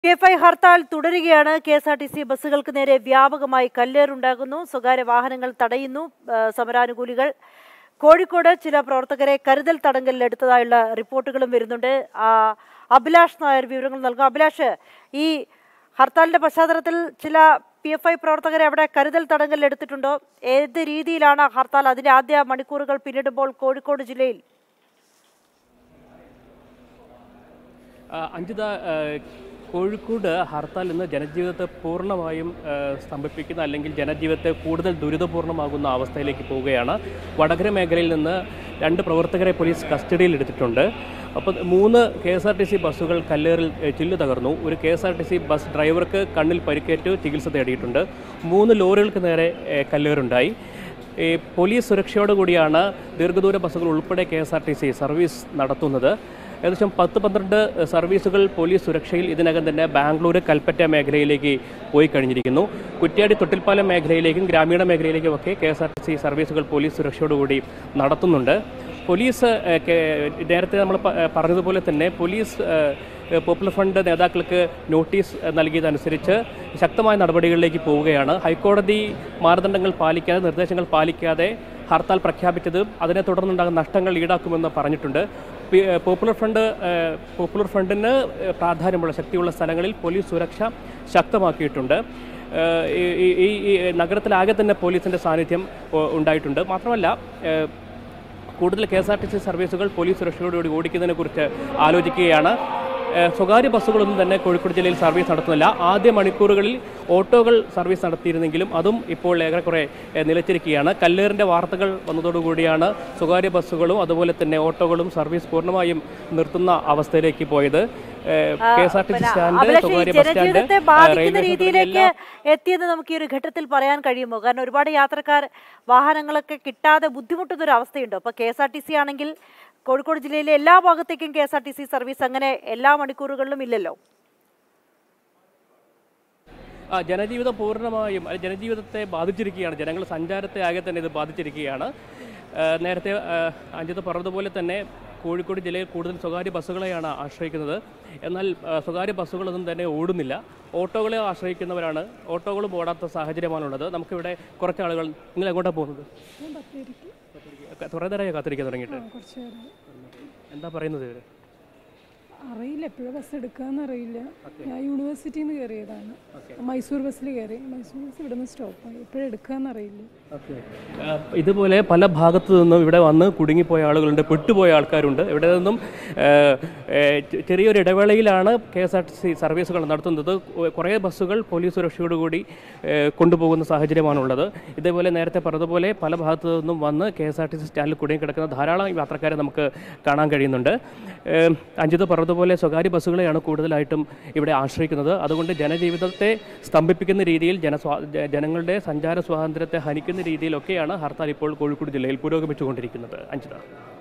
P F I hartal തുടരുകയാണ് K S R T C ബസ്സുകൾക്ക് നേരെ വ്യാപകമായി കല്ലേറുണ്ടാകുന്നു സ്വകാര്യ വാഹനങ്ങൾ തടയുന്നു ആ, സമരാനുകൂലികൾ കോഴിക്കോട് ചില പ്രവർത്തകരെ കരുതൽ തടങ്കലിലെടുത്തതായുള്ള റിപ്പോർട്ടുകളും വരുന്നുണ്ട് ആ, അഭിലാഷ് നായർ വിവരങ്ങൾ നൽകും അഭിലാഷ് ഈ ഹർത്താലിന്റെ പശ്ചാത്തലത്തിൽ ചില പി എഫ് ഐ പ്രവർത്തകരെ അവിടെ കരുതൽ തടങ്കലിലെടുത്തിട്ടുണ്ടോ ഏത് രീതിയിലാണ് ഹർത്താൽ അതിന്റെ ആദ്യ മണിക്കൂറുകൾ പിന്നിടുമ്പോൾ കോഴിക്കോട് ജില്ലയിൽ ആ, അഞ്ജിത ആ, കോഴിക്കോട് ഹർത്താൽ ഇന്ന് ജനജീവിതത്തെ പൂർണ്ണമായും ആ, സ്തംഭിപ്പിക്കുന്ന അല്ലെങ്കിൽ ജനജീവിതത്തെ കൂടുതൽ ദുരിതപൂർണ്ണമാകുന്ന അവസ്ഥയിലേക്ക് പോവുകയാണ് വടകര മേഖലയിൽ നിന്ന് രണ്ട് പ്രവർത്തകരെ പോലീസ് കസ്റ്റഡിയിൽ എടുത്തിട്ടുണ്ട് അപ്പോൾ മൂന്ന് K S R T C ബസ്സുകൾ കല്ലേറിൽ ഏ, ചില്ല് തകർന്നു ഒരു K S R T C bus ഡ്രൈവർക്ക് കണ്ണിൽ പരിക്കേറ്റ് ചികിത്സ തേടിയിട്ടുണ്ട് മൂന്ന് ലോറികൾക്ക് നേരെ ഏ, കല്ലേറുണ്ടായി ഈ പോലീസ് സുരക്ഷയോടുകൂടിയാണ് ദീർഘദൂര ബസ്സുകൾ ഉൾപ്പെടെ K S R T C service നടത്തുന്നത് ഏകദേശം പത്ത് പന്ത്രണ്ട് സർവീസുകൾ പോലീസ് സുരക്ഷയിൽ ഇതിനകം തന്നെ ബാംഗ്ലൂർ കൽപ്പറ്റ മേഖലയിലേക്ക് പോയി കഴിഞ്ഞിരിക്കുന്നു കുറ്റ്യാടി തൊട്ടിൽപ്പാലം മേഖലയിലേക്കും ഗ്രാമീണ മേഖലയിലേക്കും ഒക്കെ K S R T C സർവീസുകൾ പോലീസ് സുരക്ഷയോടുകൂടി നടത്തുന്നുണ്ട് പോലീസ് ഏഹ്, കെ- നേരത്തെ നമ്മൾ പ- ഏഹ്, പറഞ്ഞതുപോലെ തന്നെ പോലീസ് ഏഹ്, പോപ്പുലർ ഫ്രണ്ട് നേതാക്കൾക്ക് നോട്ടീസ് ഏഹ്, നൽകിയതനുസരിച്ച് ശക്തമായ നടപടികളിലേക്ക് പോവുകയാണ് ഹൈക്കോടതി മാനദണ്ഡങ്ങൾ പാലിക്കാതെ നിർദ്ദേശങ്ങൾ പാലിക്കാതെ ഹർത്താൽ പ്രഖ്യാപിച്ചത് അതിനെ തുടർന്നുണ്ടാകുന്ന നഷ്ടങ്ങൾ ഈടാക്കുമെന്ന് പറഞ്ഞിട്ടുണ്ട് പി- ഏഹ്, പോപ്പുലർ ഫ്രണ്ട് ഏഹ്, പോപ്പുലർ ഫ്രണ്ടിന് ഏഹ്, പ്രാധാന്യമുള്ള ശക്തിയുള്ള സ്ഥലങ്ങളിൽ പോലീസ് സുരക്ഷ ശക്തമാക്കിയിട്ടുണ്ട് ഏഹ്, ഈ- ഈ- ഈ ഈ നഗരത്തിലാകെ തന്നെ പോലീസിൻ്റെ സാന്നിധ്യം ഉ- ഉണ്ടായിട്ടുണ്ട് മാത്രമല്ല ഏഹ്, കൂടുതൽ K S R T C സർവീസുകൾ പോലീസ് സുരക്ഷയോടുകൂടി ഓടിക്കുന്നതിനെ കുറിച്ച് ആലോചിക്കുകയാണ് ഏഹ് സ്വകാര്യ ബസ്സുകളൊന്നും തന്നെ കോഴിക്കോട് ജില്ലയിൽ സർവീസ് നടത്തുന്നില്ല ആദ്യ മണിക്കൂറുകളിൽ ഓട്ടോകൾ സർവീസ് നടത്തിയിരുന്നെങ്കിലും അതും ഇപ്പോൾ ഏറെക്കുറെ ഏഹ് നിലച്ചിരിക്കുകയാണ് കല്ലേറിൻ്റെ വാർത്തകൾ വന്നതോടുകൂടിയാണ് സ്വകാര്യ ബസ്സുകളും അതുപോലെ തന്നെ ഓട്ടോകളും സർവീസ് പൂർണ്ണമായും നിർത്തുന്ന അവസ്ഥയിലേക്ക് പോയത് K S R T C stand Abhilash ഈ സ്വകാര്യ ബസ് സ്റ്റാൻഡ് ജനജീവിതത്തെ ഏഹ് ബാധിക്കുന്ന റെയിൽവേ രീതിയിലേക്ക് എത്തിയെന്ന് നമുക്ക് ഈ ഒരു ഘട്ടത്തിൽ പറയാൻ കഴിയുമോ കാരണം ഒരുപാട് യാത്രക്കാർ വാഹനങ്ങളൊക്കെ കിട്ടാതെ ബുദ്ധിമുട്ടുന്ന ഒരു അവസ്ഥയുണ്ട് അപ്പൊ K S R T C ആണെങ്കിൽ കോഴിക്കോട് ജില്ലയിലെ എല്ലാ ഭാഗത്തേക്കും K S R T C service അങ്ങനെ എല്ലാ മണിക്കൂറുകളിലും ഇല്ലല്ലോ ആ ജനജീവിതം പൂർണ്ണമായും അല്ല, ജനജീവിതത്തെ ബാധിച്ചിരിക്കുകയാണ് ജനങ്ങൾ സഞ്ചാരത്തെ ആകെ തന്നെ ഇത് ബാധിച്ചിരിക്കുകയാണ് ആ, നേരത്തെ ആ, അഞ്ജിത് പറഞ്ഞതുപോലെ തന്നെ കോഴിക്കോട് ജില്ലയിൽ കൂടുതൽ സ്വകാര്യ ബസ്സുകളെയാണ് ആശ്രയിക്കുന്നത് എന്നാൽ ആ, സ്വകാര്യ ബസ്സുകളൊന്നും തന്നെ ഓടുന്നില്ല ഓട്ടോകളെ ആശ്രയിക്കുന്നവരാണ് ഓട്ടോകളും ഓടാത്ത സാഹചര്യമാണുള്ളത് നമുക്കിവിടെ കുറച്ച് ആളുകൾ നിങ്ങൾ എങ്ങോട്ടാണ് പോകുന്നത് ഞാൻ പത്തേരിക്ക് കുറേ നേരമായി കാത്തിരിക്കാൻ തുടങ്ങിയിട്ട് ആ കുറച്ച് നേരം എന്താ പറയുന്നത് ഇവർ അറിയില്ല എപ്പോഴും ബസ് എടുക്കാന്ന് അറിയില്ല ഞാൻ യൂണിവേഴ്സിറ്റിയിൽ നിന്ന് കയറിയതാണ് മൈസൂർ ബസ്സിൽ കയറി മൈസൂർ ബസ് ഇവിടെ നിന്ന് സ്റ്റോപ്പായി എപ്പോഴും എടുക്കാന്ന് അറിയില്ല ആ, ഇതുപോലെ പല ഭാഗത്തു നിന്നും ഇവിടെ വന്ന് കുടുങ്ങിപ്പോയ ആളുകളുണ്ട് പെട്ടുപോയ ആൾക്കാരുണ്ട് ഇവിടെ നിന്നും ആ, ഏ, ചെ- ചെറിയൊരു ഇടവേളയിലാണ് K S R T C സർവീസുകൾ നടത്തുന്നത് കൊ- കുറേ ബസ്സുകൾ പോലീസ് സുരക്ഷയോടുകൂടി ഏ, കൊണ്ടുപോകുന്ന സാഹചര്യമാണുള്ളത് ഇതേപോലെ നേരത്തെ പറഞ്ഞതുപോലെ പല ഭാഗത്തു നിന്നും വന്ന് K S R T C സ്റ്റാൻഡിൽ കുടുങ്ങി കിടക്കുന്ന ധാരാളം യാത്രക്കാരെ നമുക്ക് കാണാൻ കഴിയുന്നുണ്ട് ഏ, അഞ്ജിത് പറഞ്ഞതുപോലെ സ്വകാര്യ ബസ്സുകളെയാണ് കൂടുതലായിട്ടും ഇവിടെ ആശ്രയിക്കുന്നത് അതുകൊണ്ട് ജനജീവിതത്തെ സ്തംഭിപ്പിക്കുന്ന രീതിയിൽ ജനസ്വാ ജ- ജനങ്ങളുടെ സഞ്ചാര സ്വാതന്ത്ര്യത്തെ ഹനിക്കുന്ന രീതിയിലൊക്കെയാണ് ഹർത്താൽ ഇപ്പോൾ കോഴിക്കോട് ജില്ലയിൽ പുരോഗമിച്ചുകൊണ്ടിരിക്കുന്നത് അഞ്ജിത